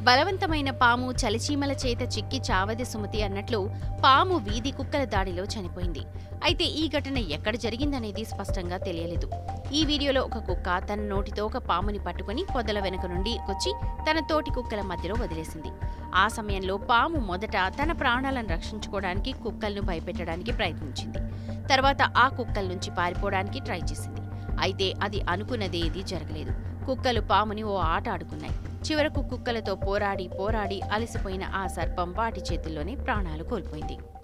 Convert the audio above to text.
బలవంతమైన పాము చలిచీమల చేత చిక్కి చావది సుమతి అన్నట్లు పాము వీధి కుక్కల దాడిలో చనిపోయింది అయితే ఈ ఘటన ఎక్కడ జరిగిందనేది స్పష్టంగా తెలియలేదు ఈ వీడియోలో ఒక కుక్క తన నోటితో ఒక పాముని పట్టుకుని పొదల వెనుక నుండి వచ్చి తన తోటి కుక్కల మధ్యలో వదిలేసింది ఆ సమయంలో పాము మొదట తన ప్రాణాలను రక్షించుకోవడానికి కుక్కలను భయపెట్టడానికి ప్రయత్నించింది తర్వాత ఆ కుక్కల నుంచి పారిపోవడానికి ట్రై చేసింది అయితే అది అనుకున్నదేదీ జరగలేదు కుక్కలు పాముని ఓ ఆట ఆడుకున్నాయి చివరకు కుక్కలతో పోరాడి పోరాడి అలసిపోయిన ఆ సర్పం వాటి చేతుల్లోనే ప్రాణాలు కోల్పోయింది